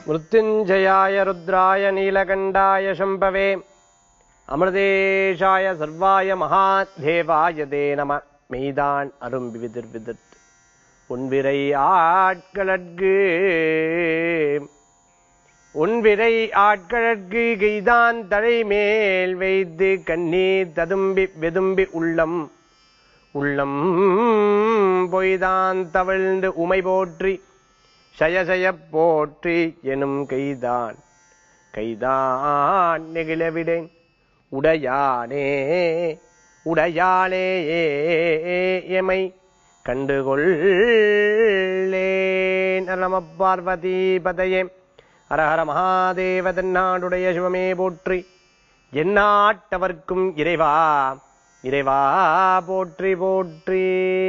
मृत्युञ्जयाय रुद्राय नीलकण्ठाय शम्भवे அமிர்தேஷாய சர்வாய மகாதேவாய தே நம மெய்தான் அரும் விதிர் விதிர்த்து உன்விரை ஆட்களற்கு உன்விரை ஆட்களற்கு கைதான் தலைமேல் வைத்து கண்ணீர் ததும்பி வெதும்பி உள்ளம் உள்ளம் பொய்தான் தவிழ்ந்து உமை போற்றி சயசயப் போற்றி எனும் கைதான் கைதான் நெகிழவிடேன் உடையானே உடையாளே எமை கண்டுகொள்ளேன் நம பார்வதி பதையே ஹரஹர மகாதேவ தென்னாடுடைய சிவமே போற்றி எந்நாட்டவர்க்கும் இறைவா இறைவா போற்றி போற்றி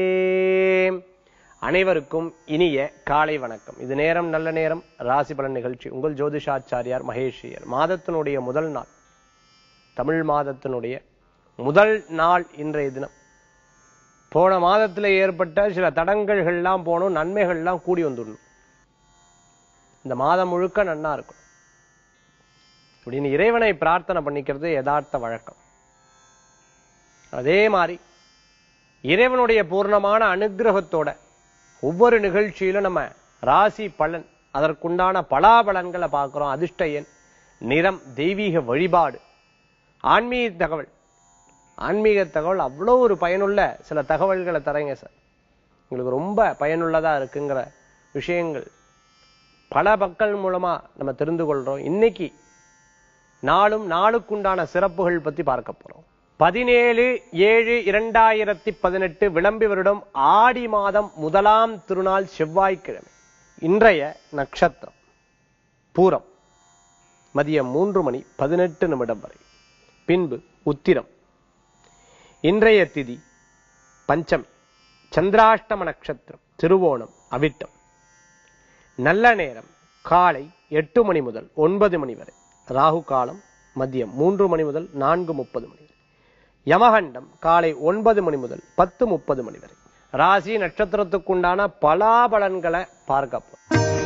அனைவருக்கும் இனிய காலை வணக்கம் இது நேரம் நல்ல நேரம் ராசி பலன் நிகழ்ச்சி உங்கள் ஜோதிஷாச்சாரியார் மகேஷியர் மாதத்தினுடைய முதல் நாள் தமிழ் மாதத்தினுடைய முதல் நாள் இன்றைய தினம் போன மாதத்தில் ஏற்பட்ட சில தடங்கல்கள்லாம் போகணும் நன்மைகள்லாம் கூடி வந்துடணும் இந்த மாதம் முழுக்க நன்னா இருக்கும் அப்படின்னு இறைவனை பிரார்த்தனை பண்ணிக்கிறது யதார்த்த வழக்கம் அதே மாதிரி இறைவனுடைய பூர்ணமான அனுகிரகத்தோட ஒவ்வொரு நிகழ்ச்சியிலும் நம்ம ராசி பலன் அதற்குண்டான பலாபலன்களை பார்க்கிறோம் அதிர்ஷ்ட எண் நிறம் தெய்வீக வழிபாடு ஆன்மீக தகவல் ஆன்மீக தகவல் அவ்வளோ ஒரு பயனுள்ள சில தகவல்களை தரேங்க சார் உங்களுக்கு ரொம்ப பயனுள்ளதா இருக்குங்கிற விஷயங்கள் பல மக்கள் மூலமா நம்ம தெரிந்து கொள்றோம் இன்னைக்கு நாளும் நாளுக்குண்டான சிறப்புகள் பத்தி பார்க்க போறோம் பதினேழு ஏழு இரண்டாயிரத்தி பதினெட்டு விளம்பி வருடம் ஆடி மாதம் முதலாம் திருநாள் செவ்வாய்க்கிழமை இன்றைய நட்சத்திரம் பூரம் மதியம் மூன்று மணி பதினெட்டு நிமிடம் வரை பின்பு உத்திரம் இன்றைய திதி பஞ்சமி சந்திராஷ்டம நட்சத்திரம் திருவோணம் அவிட்டம் நல்ல நேரம் காலை எட்டு மணி முதல் ஒன்பது மணி வரை ராகு காலம் மதியம் மூன்று மணி முதல் நான்கு முப்பது மணி வரை யமகண்டம் காலை ஒன்பது மணி முதல் பத்து முப்பது மணி வரை ராசி நட்சத்திரத்துக்குண்டான பலாபலன்களை பார்க்க போறோம்.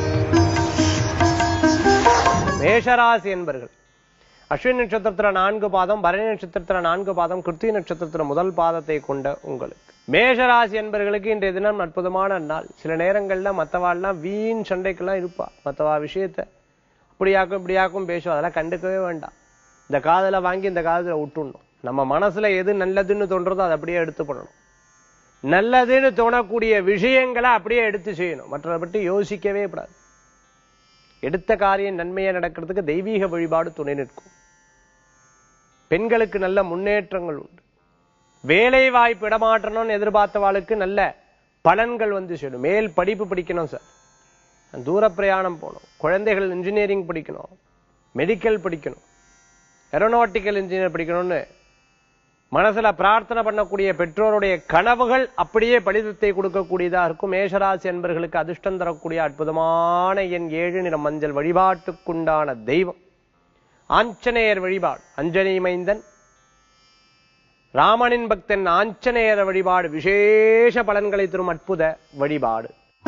மேஷராசி என்பர்கள் அஸ்வினி நட்சத்திரத்துல நான்கு பாதம் பரணி நட்சத்திரத்துல நான்கு பாதம் கிருத்திகை நட்சத்திரத்துல முதல் பாதத்தை கொண்ட உங்களுக்கு மேஷராசி என்பர்களுக்கு இன்றைய தினம் அற்புதமான நாள் சில நேரங்கள்ல மத்தவாள்லாம் வீண் சண்டைக்கெல்லாம் இருப்பா மத்தவா விஷயத்த இப்படியாக்கும் இப்படியாக்கும் பேசுவோம் அதெல்லாம் கண்டுக்கவே வேண்டாம் இந்த காதல வாங்கி இந்த காதல விட்டுடணும் நம்ம மனசுல எது நல்லதுன்னு தோன்றதோ அதை அப்படியே எடுத்து பண்ணணும் நல்லதுன்னு தோணக்கூடிய விஷயங்களை அப்படியே எடுத்து செய்யணும் மற்றதை பற்றி யோசிக்கவே கூடாது எடுத்த காரியம் நன்மையா நடக்கிறதுக்கு தெய்வீக வழிபாடு துணை நிற்கும் பெண்களுக்கு நல்ல முன்னேற்றங்கள் உண்டு வேலை வாய்ப்பு இடமாற்றணும்னு எதிர்பார்த்தவாளுக்கு நல்ல பலன்கள் வந்து சேரும் மேல் படிப்பு படிக்கணும் சார் தூர பிரயாணம் போகணும் குழந்தைகள் இன்ஜினியரிங் படிக்கணும் மெடிக்கல் படிக்கணும் ஏரோநாட்டிக்கல் இன்ஜினியர் படிக்கணும்னு மனசுல பிரார்த்தனை பண்ணக்கூடிய பெற்றோருடைய கனவுகள் அப்படியே பலிதத்தை கொடுக்கக்கூடியதா இருக்கும் மேஷராசி என்பர்களுக்கு அதிர்ஷ்டம் தரக்கூடிய அற்புதமான என் ஏழு நிற மஞ்சள் வழிபாட்டுக்குண்டான தெய்வம் ஆஞ்சநேயர் வழிபாடு அஞ்சனி மைந்தன் ராமனின் பக்தன் ஆஞ்சநேயர் வழிபாடு விசேஷ பலன்களை தரும் அற்புத வழிபாடு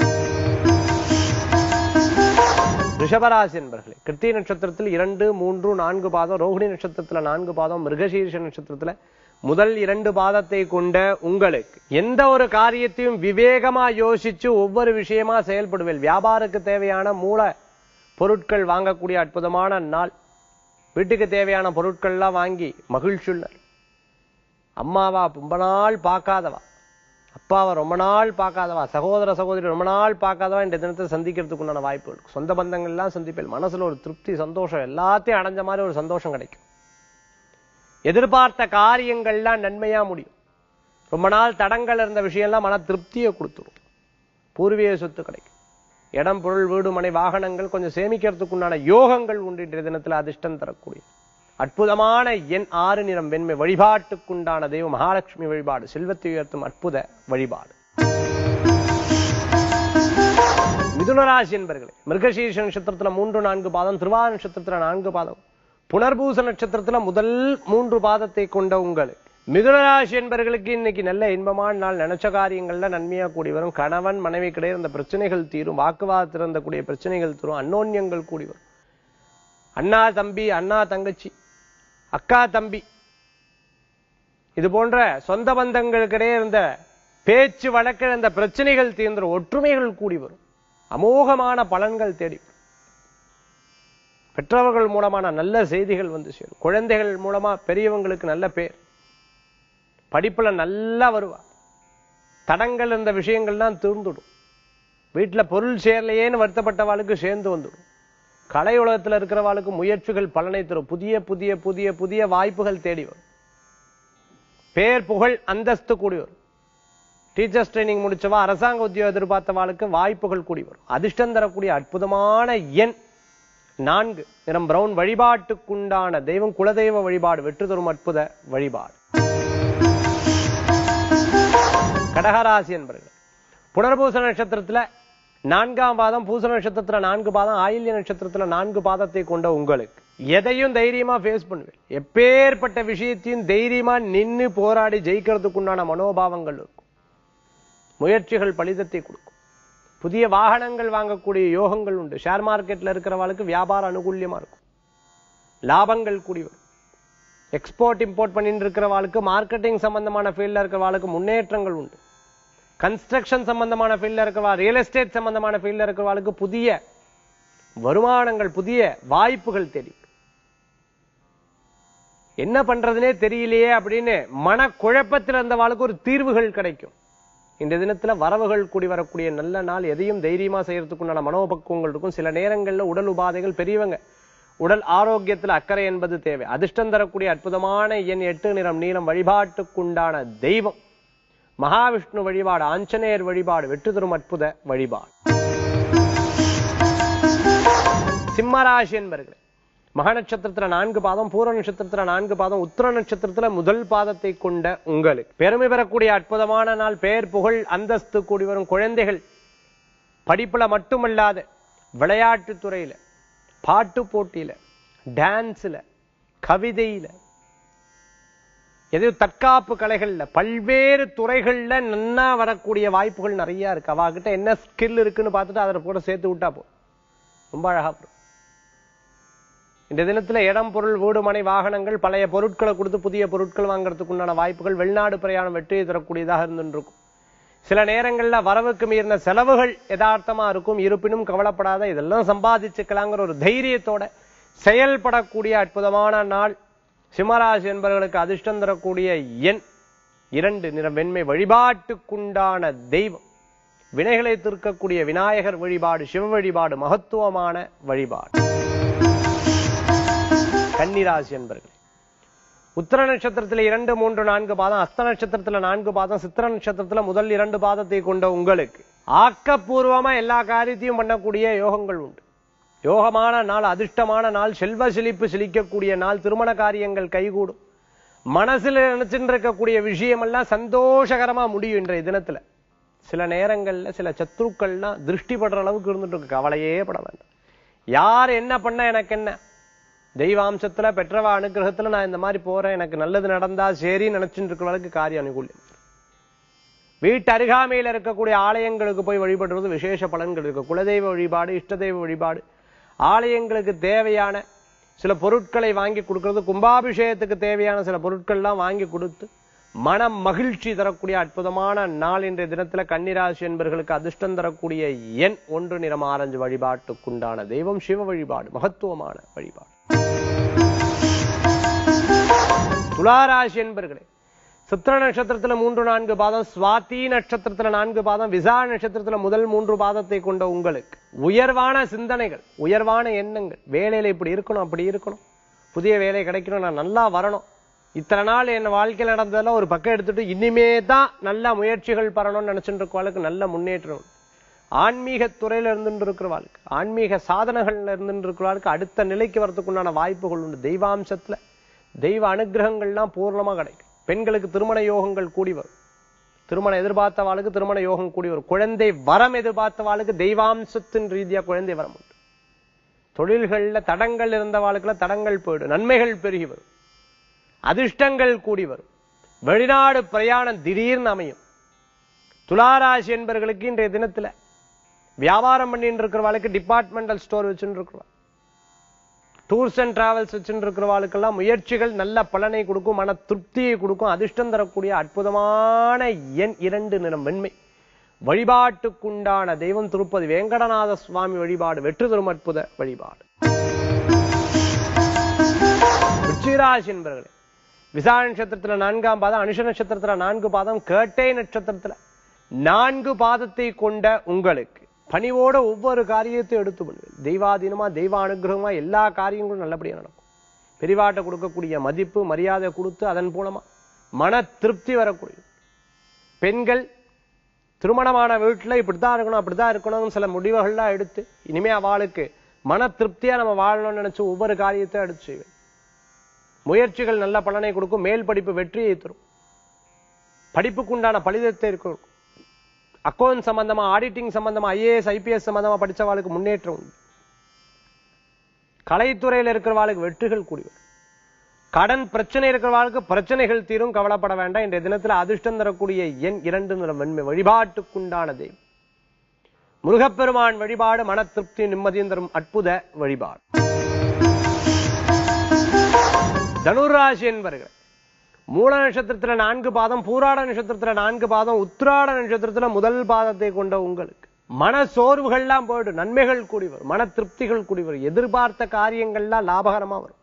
ரிஷபராசி என்பர்களே கிருத்திய நட்சத்திரத்தில் இரண்டு மூன்று நான்கு பாதம் ரோகிணி நட்சத்திரத்துல நான்கு பாதம் மிருகசீர்ஷ நட்சத்திரத்துல முதல் இரண்டு பாதத்தை கொண்ட உங்களுக்கு எந்த ஒரு காரியத்தையும் விவேகமா யோசிச்சு ஒவ்வொரு விஷயமா செயல்படுவேன் வியாபாரத்துக்கு தேவையான மூல பொருட்கள் வாங்கக்கூடிய அற்புதமான நாள் வீட்டுக்கு தேவையான பொருட்கள்லாம் வாங்கி மகிழ்ச்சியுள்ளர் அம்மாவா ரொம்ப நாள் பார்க்காதவா அப்பாவை ரொம்ப நாள் பார்க்காதவா சகோதர சகோதரி ரொம்ப நாள் பார்க்காதவா இந்த தினத்தை சந்திக்கிறதுக்கு உண்டான வாய்ப்பு இருக்கு சொந்த பந்தங்கள்லாம் சந்திப்பேன் மனசுல ஒரு திருப்தி சந்தோஷம் எல்லாத்தையும் அடைஞ்ச மாதிரி ஒரு சந்தோஷம் கிடைக்கும் எதிர்பார்த்த காரியங்கள்லாம் நன்மையா முடியும் ரொம்ப நாள் தடங்கள் இருந்த விஷயம்லாம் மன திருப்தியை கொடுத்துரும் பூர்வீக சொத்து கிடைக்கும் இடம் பொருள் வீடு மனை வாகனங்கள் கொஞ்சம் சேமிக்கிறதுக்கு உண்டான யோகங்கள் உண்டு இன்றைய தினத்துல அதிர்ஷ்டம் தரக்கூடிய அற்புதமான எண் ஆறு நிறம் வெண்மை வழிபாட்டுக்குண்டான தெய்வம் மகாலட்சுமி வழிபாடு செல்வத்தை உயர்த்தும் அற்புத வழிபாடு மிதுனராசி என்பர்களே மிருகசீர்ஷ நட்சத்திரத்துல மூன்று நான்கு பாதம் திருவாரூர் நட்சத்திரத்துல நான்கு பாதம் புனர்பூச நட்சத்திரத்துல முதல் மூன்று பாதத்தை கொண்ட உங்களுக்கு மிதுனராசி என்பவர்களுக்கு இன்னைக்கு நல்ல இன்பமான நாள் நினைச்ச காரியங்கள்ல நன்மையா கூடி வரும் கணவன் மனைவி கிடையாது அந்த பிரச்சனைகள் தீரும் வாக்குவாதத்தில் இருந்தக்கூடிய பிரச்சனைகள் தீரும் அன்னோன்யங்கள் கூடி வரும் அண்ணா தம்பி அண்ணா தங்கச்சி அக்கா தம்பி இது போன்ற சொந்த பந்தங்களுக்கிடையே இருந்த பேச்சு வழக்கில் அந்த பிரச்சனைகள் தீர்ந்துரும் ஒற்றுமைகள் கூடி வரும் அமோகமான பலன்கள் தேடி வரும். பெற்றவர்கள் மூலமான நல்ல செய்திகள் வந்து சேரும் குழந்தைகள் மூலமா பெரியவங்களுக்கு நல்ல பேர் படிப்புல நல்லா வருவா தடங்கள் இருந்த விஷயங்கள்லாம் தீர்ந்துடும் வீட்டுல பொருள் சேரலையேன்னு வருத்தப்பட்டவாளுக்கு சேர்ந்து வந்துடும் கலை உலகத்துல இருக்கிறவாளுக்கு முயற்சிகள் பலனை தரும் புதிய புதிய புதிய புதிய வாய்ப்புகள் தேடி வரும் பேர் புகழ் அந்தஸ்து கூடி வரும் டீச்சர்ஸ் ட்ரைனிங் முடிச்சவா அரசாங்க உத்தியோகம் எதிர்பார்த்தவாளுக்கு வாய்ப்புகள் கூடி வரும் அதிர்ஷ்டம் தரக்கூடிய அற்புதமான எண் நான்கு நிறம் பிரவுன் வழிபாட்டுக்குண்டான தெய்வம் குலதெய்வ வழிபாடு வெற்றி தரும் அற்புத வழிபாடு கடகராசி என்பர்கள் புனர்பூச நட்சத்திரத்துல நான்காம் பாதம் பூச நட்சத்திரத்துல நான்கு பாதம் ஆயில்ய நட்சத்திரத்துல நான்கு பாதத்தை கொண்ட உங்களுக்கு எதையும் தைரியமா ஃபேஸ் பண்ணுவேன் எப்பேற்பட்ட விஷயத்தையும் தைரியமா நின்னு போராடி ஜெயிக்கிறதுக்குண்டான மனோபாவங்கள் இருக்கும் முயற்சிகள் பலிதத்தை கொடுக்கும் புதிய வாகனங்கள் வாங்கக்கூடிய யோகங்கள் உண்டு ஷேர் மார்க்கெட்ல இருக்கிறவளுக்கு வியாபார அனுகூல்யமா இருக்கும் லாபங்கள் கூடி வரும் எக்ஸ்போர்ட் இம்போர்ட் பண்ணிட்டு இருக்கிறவாளுக்கு மார்க்கெட்டிங் சம்பந்தமான ஃபீல்ட்ல இருக்கிறவாளுக்கு முன்னேற்றங்கள் உண்டு கன்ஸ்ட்ரக்ஷன் சம்பந்தமான ஃபீல்ட்ல இருக்கிறவா ரியல் எஸ்டேட் சம்பந்தமான ஃபீல்ட்ல இருக்கிறவாளுக்கு புதிய வருமானங்கள் புதிய வாய்ப்புகள் தெரியும் என்ன பண்றதுனே தெரியலையே அப்படின்னு மன குழப்பத்தில் இருந்தவாளுக்கு ஒரு தீர்வுகள் கிடைக்கும் இந்த தினத்துல வரவுகள் கூடி வரக்கூடிய நல்ல நாள் எதையும் தைரியமா செய்யறதுக்குண்டான மனோபக்குவங்கள் இருக்கும் சில நேரங்கள்ல உடல் உபாதைகள் பெரியவங்க உடல் ஆரோக்கியத்துல அக்கறை என்பது தேவை அதிர்ஷ்டம் தரக்கூடிய அற்புதமான எண் எட்டு நிறம் நீளம் வழிபாட்டுக்குண்டான தெய்வம் மகாவிஷ்ணு வழிபாடு ஆஞ்சநேயர் வழிபாடு வெற்றி தரும் அற்புத வழிபாடு சிம்மராசி என்பர்களே மக நட்சத்திரத்துல நான்கு பாதம் பூர நட்சத்திரத்துல நான்கு பாதம் உத்திர நட்சத்திரத்துல முதல் பாதத்தை கொண்ட உங்களுக்கு பெருமை பெறக்கூடிய அற்புதமான நாள் பெயர் புகழ் அந்தஸ்து கூடி வரும் குழந்தைகள் படிப்புல மட்டுமல்லாத விளையாட்டுத் துறையில பாட்டு போட்டியில டான்ஸ்ல கவிதையில எதையோ தற்காப்பு கலைகள்ல பல்வேறு துறைகள்ல நன்னா வரக்கூடிய வாய்ப்புகள் நிறைய இருக்கு அவாகிட்ட என்ன ஸ்கில் இருக்குன்னு பார்த்துட்டு அதை கூட சேர்த்து விட்டா போ ரொம்ப அழகா போகும் இந்த தினத்துல இடம் பொருள் வீடு மனை வாகனங்கள் பழைய பொருட்களை கொடுத்து புதிய பொருட்கள் வாங்குறதுக்கு உண்டான வாய்ப்புகள் வெளிநாடு பிரயாணம் வெற்றியை தரக்கூடியதாக இருந்துருக்கும் சில நேரங்கள்ல வரவுக்கு மீறின செலவுகள் யதார்த்தமா இருக்கும் இருப்பினும் கவலைப்படாத இதெல்லாம் சம்பாதிச்சுக்கலாங்கிற ஒரு தைரியத்தோட செயல்படக்கூடிய அற்புதமான நாள் சிம்மராசி என்பவர்களுக்கு அதிர்ஷ்டம் தரக்கூடிய எண் இரண்டு நிற வெண்மை வழிபாட்டுக்குண்டான தெய்வம் வினைகளை தீர்க்கக்கூடிய விநாயகர் வழிபாடு சிவ வழிபாடு மகத்துவமான வழிபாடு கன்னிராசி என்பர்களே உத்தர நட்சத்திரத்துல இரண்டு மூன்று நான்கு பாதம் அஸ்த நட்சத்திரத்துல நான்கு பாதம் சித்திர நட்சத்திரத்துல முதல் இரண்டு பாதத்தை கொண்ட உங்களுக்கு ஆக்கப்பூர்வமா எல்லா காரியத்தையும் பண்ணக்கூடிய யோகங்கள் உண்டு யோகமான நாள் அதிர்ஷ்டமான நாள் செல்வ செழிப்பு செழிக்கக்கூடிய நாள் திருமண காரியங்கள் கைகூடும் மனசுல நினைச்சுட்டு இருக்கக்கூடிய விஷயமெல்லாம் சந்தோஷகரமா முடியும் இன்றைய தினத்துல சில நேரங்கள்ல சில சத்ருக்கள்லாம் திருஷ்டி படுற அளவுக்கு இருந்துட்டு இருக்கு கவலையே பட வேண்டாம் யார் என்ன பண்ண எனக்கு என்ன தெய்வாம்சத்துல பெற்றவா அனுகிரகத்துல நான் இந்த மாதிரி போறேன் எனக்கு நல்லது நடந்தா சரி நினைச்சுட்டு இருக்கிறவளுக்கு காரிய அனுகூல்யம் வீட்டு அருகாமையில் இருக்கக்கூடிய ஆலயங்களுக்கு போய் வழிபடுறது விசேஷ பலன்கள் இருக்கு குலதெய்வ வழிபாடு இஷ்ட தெய்வ வழிபாடு ஆலயங்களுக்கு தேவையான சில பொருட்களை வாங்கி கொடுக்கிறது கும்பாபிஷேகத்துக்கு தேவையான சில பொருட்கள்லாம் வாங்கி கொடுத்து மன மகிழ்ச்சி தரக்கூடிய அற்புதமான நாள் இன்றைய தினத்துல கன்னிராசி என்பர்களுக்கு அதிர்ஷ்டம் தரக்கூடிய எண் ஒன்று நிறம் ஆரஞ்சு வழிபாட்டுக்குண்டான தெய்வம் சிவ வழிபாடு மகத்துவமான வழிபாடு துளாராசி என்பர்களே சித்திர நட்சத்திரத்துல மூன்று நான்கு பாதம் சுவாதி நட்சத்திரத்துல நான்கு பாதம் விசா நட்சத்திரத்துல முதல் மூன்று பாதத்தை கொண்ட உங்களுக்கு உயர்வான சிந்தனைகள் உயர்வான எண்ணங்கள் வேலையில இப்படி இருக்கணும் அப்படி இருக்கணும் புதிய வேலை கிடைக்கணும் நான் நல்லா வரணும் இத்தனை நாள் என் வாழ்க்கையில் நடந்ததெல்லாம் ஒரு பக்கம் எடுத்துட்டு இனிமே தான் நல்ல முயற்சிகள் பெறணும்னு நினைச்சுட்டு இருக்கவாளுக்கு நல்ல முன்னேற்றம் உண்டு. ஆன்மீக துறையில இருந்துட்டு இருக்கிறவாளுக்கு ஆன்மீக சாதனைகள்ல இருந்துட்டு இருக்கிறவாளுக்கு அடுத்த நிலைக்கு வரதுக்குண்டான வாய்ப்புகள் உண்டு தெய்வாம்சத்துல தெய்வ அனுகிரகங்கள்லாம் பூர்ணமா கிடைக்கும் பெண்களுக்கு திருமண யோகங்கள் கூடி வரும் திருமணம் எதிர்பார்த்தவாளுக்கு திருமண யோகம் கூடி வரும் குழந்தை வரம் எதிர்பார்த்தவாளுக்கு தெய்வாம்சத்தின் ரீதியா குழந்தை வரம் உண்டு தொழில்கள்ல தடங்கள் இருந்தவாளுக்குள்ள தடங்கள் போயிடும் நன்மைகள் பெருகி வரும் அதிர்ஷ்டங்கள் கூடி வரும் வெளிநாடு பிரயாணம் திடீர்னு அமையும் துளாராசி என்பவர்களுக்கு இன்றைய தினத்துல வியாபாரம் பண்ணிட்டு இருக்கிறவாளுக்கு டிபார்ட்மெண்டல் ஸ்டோர் வச்சுட்டு இருக்கிறவா டூர்ஸ் அண்ட் டிராவல்ஸ் வச்சுட்டு இருக்கிறவாளுக்கெல்லாம் முயற்சிகள் நல்ல பலனை கொடுக்கும் மன திருப்தியை கொடுக்கும் அதிர்ஷ்டம் தரக்கூடிய அற்புதமான எண் இரண்டு நிறம் வெண்மை வழிபாட்டுக்குண்டான தெய்வம் திருப்பதி வேங்கடநாத சுவாமி வழிபாடு வெற்றி தரும் அற்புத வழிபாடு விருச்சிகராசி என்பவர்களே விசா நட்சத்திரத்துல நான்காம் பாதம் அனுஷ நட்சத்திரத்துல நான்கு பாதம் கேட்டை நட்சத்திரத்துல நான்கு பாதத்தை கொண்ட உங்களுக்கு பணிவோட ஒவ்வொரு காரியத்தையும் எடுத்து பண்ணுவேன் தெய்வாதீனமா தெய்வ அனுகிரகமா எல்லா காரியங்களும் நல்லபடியா நடக்கும் பெரிவாட்ட கொடுக்கக்கூடிய மதிப்பு மரியாதை கொடுத்து அதன் மூலமா மன திருப்தி வரக்கூடிய பெண்கள் திருமணமான வீட்டுல இப்படித்தான் இருக்கணும் அப்படித்தான் இருக்கணும்னு சில முடிவுகள்லாம் எடுத்து இனிமே அவளுக்கு மன திருப்தியா நம்ம வாழணும்னு நினைச்சு ஒவ்வொரு காரியத்தையும் எடுத்து செய்வேன் முயற்சிகள் நல்ல பலனை கொடுக்கும் மேல் படிப்பு வெற்றியை தரும் படிப்புக்குண்டான பலிதத்தை இருக்கும் அக்கௌண்ட் சம்பந்தமா ஆடிட்டிங் சம்பந்தமா ஐஏஎஸ் ஐபிஎஸ் சம்பந்தமா படிச்சவாளுக்கு முன்னேற்றம் உண்டு கலைத்துறையில் இருக்கிறவாளுக்கு வெற்றிகள் கூடி வரும் கடன் பிரச்சனை இருக்கிறவாளுக்கு பிரச்சனைகள் தீரும் கவலைப்பட வேண்டாம் இன்றைய தினத்தில் அதிர்ஷ்டம் தரக்கூடிய எண் இரண்டு நிறம் வெண்மை வழிபாட்டுக்குண்டான தெய்வம் முருகப்பெருமான் வழிபாடு மன திருப்தி நிம்மதியும் தரும் அற்புத வழிபாடு தனுராசி என்பர்கள் மூல நட்சத்திரத்துல நான்கு பாதம் பூராட நட்சத்திரத்துல நான்கு பாதம் உத்திராட நட்சத்திரத்துல முதல் பாதத்தை கொண்ட உங்களுக்கு மன சோர்வுகள்லாம் போயிடும் நன்மைகள் கூடி வரும் மன திருப்திகள் கூடி வரும் எதிர்பார்த்த காரியங்கள்லாம் லாபகரமா வரும்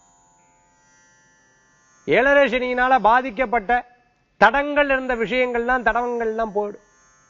ஏழரை சனியினால பாதிக்கப்பட்ட தடங்கள் இருந்த விஷயங்கள்லாம் தடங்கள்லாம் போயிடும்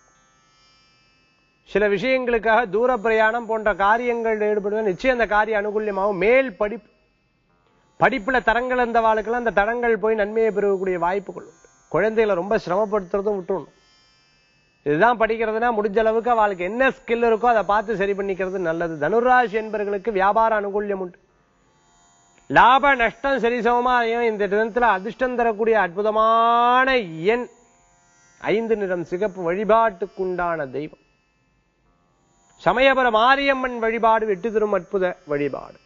சில விஷயங்களுக்காக தூர பிரயாணம் போன்ற காரியங்கள் ஈடுபடுவது நிச்சயம் அந்த காரிய அனுகூல்யமாகும் மேல் படிப்பு படிப்புல தரங்கள் இருந்தவாளுக்கெல்லாம் அந்த தடங்கள் போய் நன்மையை பெறக்கூடிய வாய்ப்புகள் உண்டு குழந்தைகளை ரொம்ப சிரமப்படுத்துறதும் விட்டுறணும் இதுதான் படிக்கிறதுனா முடிஞ்ச அளவுக்கு அவளுக்கு என்ன ஸ்கில் இருக்கோ அதை பார்த்து சரி பண்ணிக்கிறது நல்லது தனுராசி என்பவர்களுக்கு வியாபார அனுகூல்யம் உண்டு லாப நஷ்டம் சரிசமமா அமையும். இந்த தினத்துல அதிர்ஷ்டம் தரக்கூடிய அற்புதமான எண் ஐந்து நிறம் சிகப்பு வழிபாட்டுக்குண்டான தெய்வம் சமயபுர மாரியம்மன் வழிபாடு வெற்றி தரும் அற்புத வழிபாடு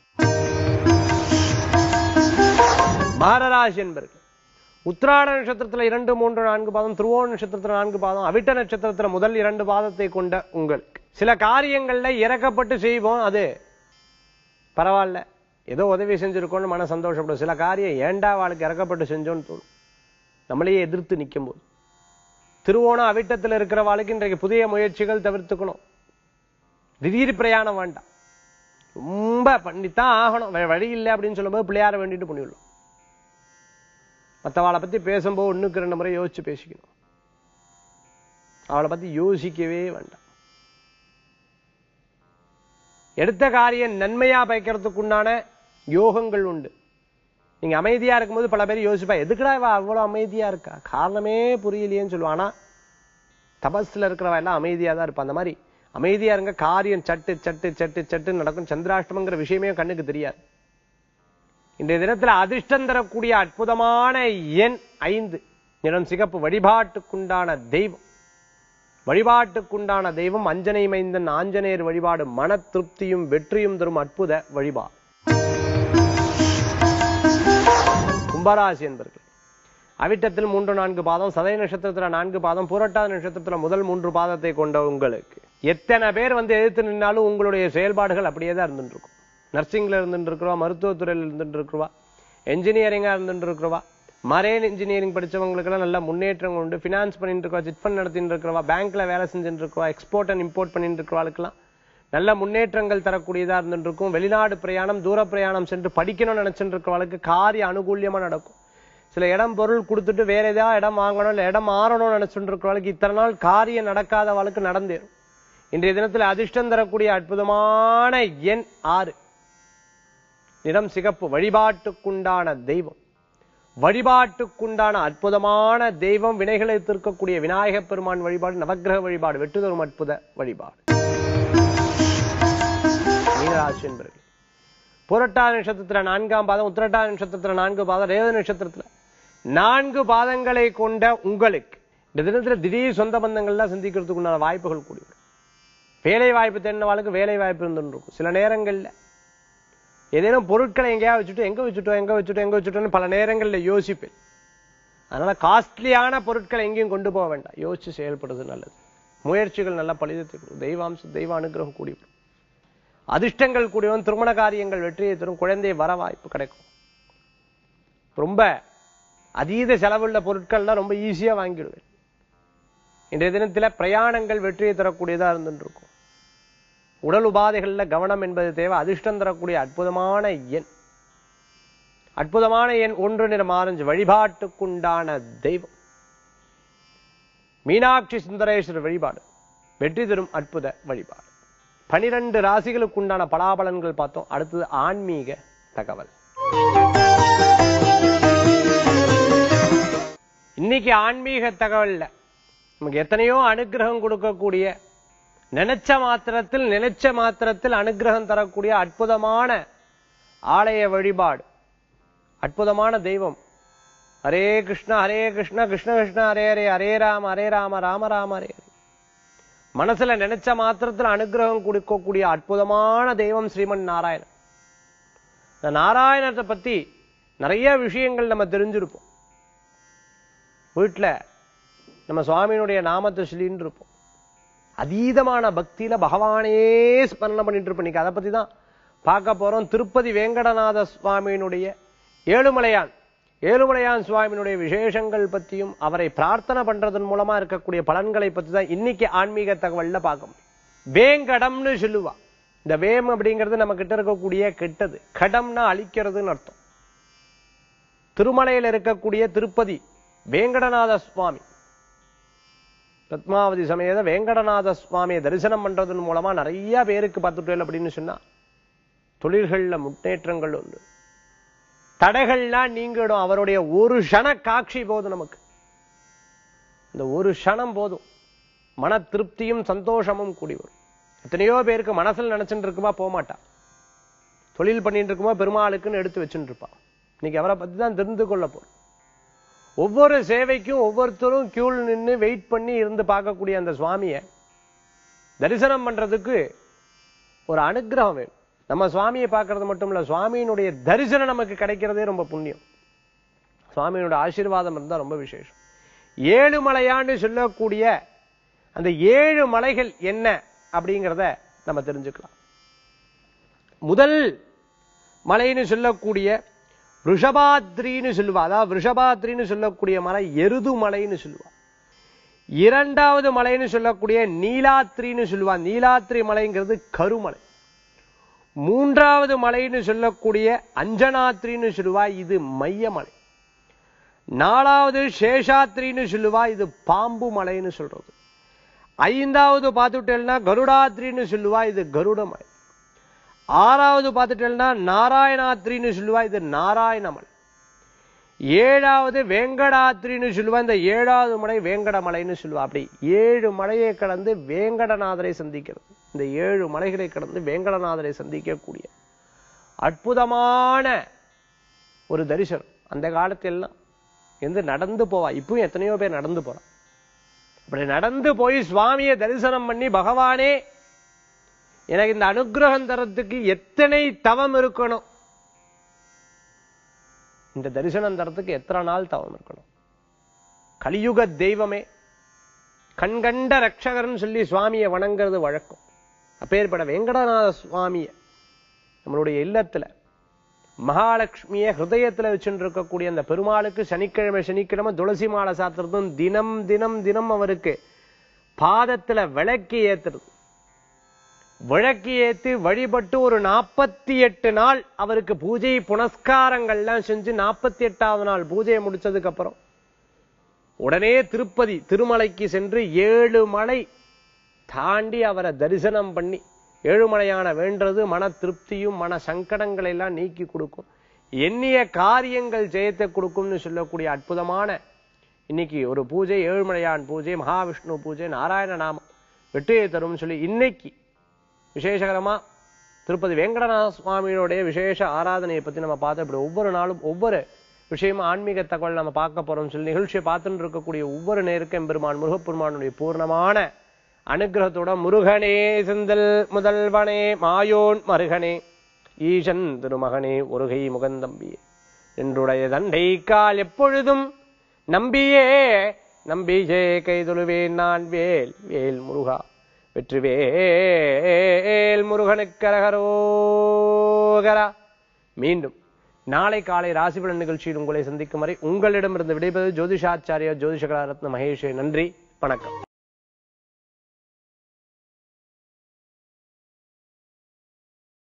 மகராசி என்பர்கள் உத்திராட நட்சத்திரத்துல இரண்டு மூன்று நான்கு பாதம் திருவோண நட்சத்திரத்துல நான்கு பாதம் அவிட்ட நட்சத்திரத்துல முதல் இரண்டு பாதத்தை கொண்ட உங்களுக்கு சில காரியங்கள்ல இறக்கப்பட்டு செய்வோம் அது பரவாயில்ல ஏதோ உதவி செஞ்சிருக்கோம்னு மன சந்தோஷப்படும் சில காரியம் ஏண்டா வாழ்க்கை இறக்கப்பட்டு செஞ்சோன்னு தோணும் நம்மளையே எதிர்த்து நிற்கும் போது திருவோணம் அவிட்டத்தில் இருக்கிற வாழ்க்கை இன்றைக்கு புதிய முயற்சிகள் தவிர்த்துக்கணும் திடீர் பிரயாணம் வேண்டாம் ரொம்ப பண்ணித்தான் ஆகணும் வேற வழி இல்லை அப்படின்னு சொல்லும்போது பிள்ளையார வேண்டிட்டு பண்ணிவிடலாம் மற்றவாளை பத்தி பேசும்போது ஒண்ணுக்கு ரெண்டு முறை யோசிச்சு பேசிக்கணும் அவளை பத்தி யோசிக்கவே வேண்டாம் எடுத்த காரியம் நன்மையா பயக்கிறதுக்குண்டான யோகங்கள் உண்டு நீங்க அமைதியா இருக்கும்போது பல பேர் யோசிப்பா எதுக்குடா இவ அவ்வளவு அமைதியா இருக்கா காரணமே புரியலையேன்னு சொல்லுவா ஆனா தபஸ்ல இருக்கிறவ எல்லாம் அமைதியா தான் இருப்பா அந்த மாதிரி அமைதியா இருங்க காரியம் சட்டு சட்டு சட்டு சட்டு நடக்கும் சந்திராஷ்டமங்கிற விஷயமே கண்ணுக்கு தெரியாது இன்றைய தினத்துல அதிர்ஷ்டம் தரக்கூடிய அற்புதமான எண் ஐந்து நிறம் சிகப்பு வழிபாட்டுக்குண்டான தெய்வம் வழிபாட்டுக்குண்டான தெய்வம் அஞ்சனை மைந்தன் ஆஞ்சநேயர் வழிபாடு மன திருப்தியும் வெற்றியும் தரும் அற்புத வழிபாடு கும்பராசி என்பர்கள் அவிட்டத்தில் மூன்று நான்கு பாதம் சதய நட்சத்திரத்துல நான்கு பாதம் புரட்டாத நட்சத்திரத்துல முதல் மூன்று பாதத்தை கொண்ட உங்களுக்கு எத்தனை பேர் வந்து எதிர்த்து நின்னாலும் உங்களுடைய செயல்பாடுகள் அப்படியே தான் இருந்துட்டு இருக்கும் நர்சிங்ல இருந்துட்டு இருக்கிறவா மருத்துவத்துறையில் இருந்துட்டு இருக்கிறவா என்ஜினியரிங்கா இருந்துட்டு இருக்கிறவா மரேன் இன்ஜினியரிங் படிச்சவங்களுக்கெல்லாம் நல்ல முன்னேற்றம் உண்டு ஃபினான்ஸ் பண்ணிட்டு இருக்கவா சிட் ஃபண்ட் நடத்திட்டு இருக்கிறவா பேங்க்ல வேலை செஞ்சுட்டு இருக்கவா எக்ஸ்போர்ட் அண்ட் இம்போர்ட் பண்ணிட்டு இருக்கிறவாளுக்கெல்லாம் நல்ல முன்னேற்றங்கள் தரக்கூடியதா இருந்துட்டு இருக்கும் வெளிநாடு பிரயாணம் தூர பிரயாணம் சென்று படிக்கணும்னு நினைச்சிட்டு இருக்கிறவளுக்கு காரிய அனுகூல்யமா நடக்கும் சில இடம் பொருள் கொடுத்துட்டு வேற ஏதாவது இடம் வாங்கணும் இல்ல இடம் மாறணும்னு நினைச்சுட்டு இருக்கிறவளுக்கு இத்தனை நாள் காரியம் நடக்காதவளுக்கு நடந்தேறும் இன்றைய தினத்தில் அதிர்ஷ்டம் தரக்கூடிய அற்புதமான எண் ஆறு நிறம் சிகப்பு வழிபாட்டுக்குண்டான தெய்வம் வழிபாட்டுக்குண்டான அற்புதமான தெய்வம் வினைகளை தீர்க்கக்கூடிய விநாயகப் பெருமான் வழிபாடு நவக்கிரக வழிபாடு வெற்றி தரும் அற்புத வழிபாடு மீனராசி என்பர்கள் புரட்டாதி நட்சத்திரத்துல நான்காம் பாதம் உத்திரட்டாதி நட்சத்திரத்துல நான்கு பாதம் ரேவதி நட்சத்திரத்துல நான்கு பாதங்களை கொண்ட உங்களுக்கு இந்த தினத்துல திடீர் சொந்த பந்தங்கள்லாம் சந்திக்கிறதுக்கு உண்டான வாய்ப்புகள் கூடி வரும் வேலை வாய்ப்பு தேடினவாளுக்கு வேலை வாய்ப்பு இருந்துட்டு இருக்கும் சில நேரங்கள்ல ஏதேனும் பொருட்களை எங்கேயா வச்சுட்டு எங்க வச்சுட்டோம் எங்க வச்சுட்டோம் எங்க வச்சுட்டோம்னு பல நேரங்கள்ல யோசிப்பேன் அதனால காஸ்ட்லியான பொருட்கள் எங்கேயும் கொண்டு போக வேண்டாம் யோசிச்சு செயல்படுறது நல்லது முயற்சிகள் நல்லா பலிதத்தை கொடுக்கும் தெய்வாம்சம் தெய்வ அனுகிரகம் கூடி வரும் அதிர்ஷ்டங்கள் கூடி வரும் திருமண காரியங்கள் வெற்றியை தரும் குழந்தை வர வாய்ப்பு கிடைக்கும் ரொம்ப அதீத செலவுள்ள பொருட்கள்லாம் ரொம்ப ஈஸியா வாங்கிடுவேன் இன்றைய தினத்துல பிரயாணங்கள் வெற்றியை தரக்கூடியதா இருந்துட்டு இருக்கும் உடல் உபாதைகள்ல கவனம் என்பது தேவை அதிர்ஷ்டம் தரக்கூடிய அற்புதமான எண் அற்புதமான எண் ஒன்று நிறம் ஆரஞ்சு வழிபாட்டுக்குண்டான தெய்வம் மீனாட்சி சுந்தரேஸ்வரர் வழிபாடு வெற்றி தரும் அற்புத வழிபாடு பனிரெண்டு ராசிகளுக்கு உண்டான பலாபலன்கள் பார்த்தோம் அடுத்தது ஆன்மீக தகவல் இன்னைக்கு ஆன்மீக தகவல்ல நமக்கு எத்தனையோ அனுகிரகம் கொடுக்கக்கூடிய நினைச்ச மாத்திரத்தில் நினைச்ச மாத்திரத்தில் அனுகிரகம் தரக்கூடிய அற்புதமான ஆலய வழிபாடு அற்புதமான தெய்வம் ஹரே கிருஷ்ண ஹரே கிருஷ்ண கிருஷ்ண கிருஷ்ண ஹரே ஹரே ஹரே ராம ஹரே ராம ராம ராம ஹரே ஹரே மனசுல நினைச்ச மாத்திரத்தில் அனுகிரகம் கொடுக்கக்கூடிய அற்புதமான தெய்வம் ஸ்ரீமன் நாராயணன் இந்த நாராயணத்தை பத்தி நிறைய விஷயங்கள் நம்ம தெரிஞ்சிருப்போம் வீட்டுல நம்ம சுவாமியினுடைய நாமத்தை சொல்லின்னு இருப்போம் அதீதமான பக்தியில பகவானே ஸ்மரணம் பண்ணிட்டு இருப்போம் இன்னைக்கு அதை பத்தி தான் பார்க்க போறோம் திருப்பதி வேங்கடநாத சுவாமியினுடைய ஏழுமலையான் ஏழுமலையான் சுவாமியினுடைய விசேஷங்கள் பத்தியும் அவரை பிரார்த்தனை பண்றதன் மூலமா இருக்கக்கூடிய பலன்களை பத்தி தான் இன்னைக்கு ஆன்மீக தகவல்ல பார்க்க முடியும் வேங்கடம்னு சொல்லுவா இந்த வேம் அப்படிங்கிறது நம்ம கிட்ட இருக்கக்கூடிய கெட்டது கடம்னா அழிக்கிறதுன்னு அர்த்தம் திருமலையில் இருக்கக்கூடிய திருப்பதி வேங்கடநாத சுவாமி பத்மாவதி சமேத வேங்கடநாத சுவாமியை தரிசனம் பண்றதன் மூலமா நிறைய பேருக்கு பார்த்துட்டேன் அப்படின்னு சொன்னா தொழில்கள்ல முன்னேற்றங்கள் உண்டு தடைகள்லாம் நீங்கிடும் அவருடைய ஒரு க்ஷண காட்சி போதும் நமக்கு இந்த ஒரு க்ஷணம் போதும் மன திருப்தியும் சந்தோஷமும் கூடி வரும் எத்தனையோ பேருக்கு மனசுல நினைச்சுட்டு இருக்குமா போக மாட்டா தொழில் பண்ணிட்டு இருக்குமா பெருமாளுக்குன்னு எடுத்து வச்சுட்டு இருப்பான் இன்னைக்கு அவரை பத்தி தான் தெரிந்து கொள்ள போறோம் ஒவ்வொரு சேவைக்கும் ஒவ்வொருத்தரும் கியூல் நின்று வெயிட் பண்ணி இருந்து பார்க்கக்கூடிய அந்த சுவாமியை தரிசனம் பண்றதுக்கு ஒரு அனுகிரகம் வேணும் நம்ம சுவாமியை பார்க்கறது மட்டும் இல்ல சுவாமியினுடைய தரிசனம் நமக்கு கிடைக்கிறதே ரொம்ப புண்ணியம் சுவாமியினுடைய ஆசீர்வாதம் இருந்தா ரொம்ப விசேஷம் ஏழு மலையான்னு சொல்லக்கூடிய அந்த ஏழு மலைகள் என்ன அப்படிங்கிறத நம்ம தெரிஞ்சுக்கலாம் முதல் மலைன்னு சொல்லக்கூடிய ரிஷபாத்ரின்னு சொல்லுவா அதாவது ரிஷபாத்ரின்னு சொல்லக்கூடிய மலை எருது மலைன்னு சொல்லுவா இரண்டாவது மலைன்னு சொல்லக்கூடிய நீலாத்ரின்னு சொல்லுவா நீலாத்ரி மலைங்கிறது கருமலை மூன்றாவது மலைன்னு சொல்லக்கூடிய அஞ்சனாத்ரின்னு சொல்லுவா இது மையமலை நாலாவது சேஷாத்ரின்னு சொல்லுவா இது பாம்பு மலைன்னு சொல்றது ஐந்தாவது பார்த்துட்டேன்னா கருடாத்ரின்னு சொல்லுவா இது கருட மலை ஆறாவது பார்த்துட்டேன்னா நாராயணாத்ரின்னு சொல்லுவா இது நாராயணமலை ஏழாவது வேங்கடாத்ரின்னு சொல்லுவா இந்த ஏழாவது மலை வேங்கடமலைன்னு சொல்லுவா அப்படி ஏழு மலையை கடந்து வேங்கடநாதரை சந்திக்கிறது இந்த ஏழு மலைகளை கடந்து வேங்கடநாதரை சந்திக்கக்கூடிய அற்புதமான ஒரு தரிசனம் அந்த காலத்திலலாம் எந்த நடந்து போவா இப்பவும் எத்தனையோ பேர் நடந்து போறா அப்படி நடந்து போய் சுவாமியை தரிசனம் பண்ணி பகவானே எனக்கு இந்த அனுகிரகம் தரத்துக்கு எத்தனை தவம் இருக்கணும் இந்த தரிசனம் தரத்துக்கு எத்தனை நாள் தவம் இருக்கணும் கலியுக தெய்வமே கண்கண்ட ரட்சகர்னு சொல்லி சுவாமியை வணங்குறது வழக்கம் அப்பேற்பட வெங்கடநாத சுவாமிய நம்மளுடைய இல்லத்துல மகாலட்சுமிய ஹிருதயத்துல வச்சுட்டு இருக்கக்கூடிய அந்த பெருமாளுக்கு சனிக்கிழமை சனிக்கிழமை துளசி மாலை சாத்துறதும் தினம் தினம் தினம் அவருக்கு பாதத்துல விளக்கு ஏத்துறது விளக்கு ஏத்தி வழிபட்டு ஒரு நாற்பத்தி எட்டு நாள் அவருக்கு பூஜை புனஸ்காரங்கள்லாம் செஞ்சு நாற்பத்தி எட்டாவது நாள் பூஜையை முடிச்சதுக்கு அப்புறம் உடனே திருப்பதி திருமலைக்கு சென்று ஏழு மலை தாண்டி அவரை தரிசனம் பண்ணி ஏழுமலையான வேண்டது மன திருப்தியும் மன சங்கடங்களை எல்லாம் நீக்கி கொடுக்கும் எண்ணிய காரியங்கள் ஜெயத்தை கொடுக்கும்னு சொல்லக்கூடிய அற்புதமான இன்னைக்கு ஒரு பூஜை ஏழுமலையான் பூஜை மகாவிஷ்ணு பூஜை நாராயண நாமம் வெற்றியை தரும்னு சொல்லி இன்னைக்கு விசேஷகரமா திருப்பதி வெங்கடநாத சுவாமியோடைய விசேஷ ஆராதனையை பத்தி நம்ம பார்த்தோம் இப்படி ஒவ்வொரு நாளும் ஒவ்வொரு விஷயமா ஆன்மீக தகவல் நம்ம பார்க்க போறோம் சொல்லி நிகழ்ச்சியை பார்த்துட்டு இருக்கக்கூடிய ஒவ்வொரு நேருக்கும் பெருமான் முருகப்பெருமானுடைய பூர்ணமான அனுகிரகத்தோட முருகனே செந்தல் முதல்வனே மாயோன் மருகனே ஈசன் திருமகனே ஒருகை முகந்தம்பியே என்றுடைய தண்டை கால் எப்பொழுதும் நம்பியே நம்பியே கைதொழுவேன் நான் வேல் வேல் முருகா வெற்றிவேல் முருகனுக்கு அரகரோகரா மீண்டும் நாளை காலை ராசிபலன் நிகழ்ச்சியில் உங்களை சந்திக்கும் வரை உங்களிடமிருந்து விடைபெறுவது ஜோதிஷாச்சாரியா ஜோதிஷகலா ரத்ன மகேஷே நன்றி வணக்கம்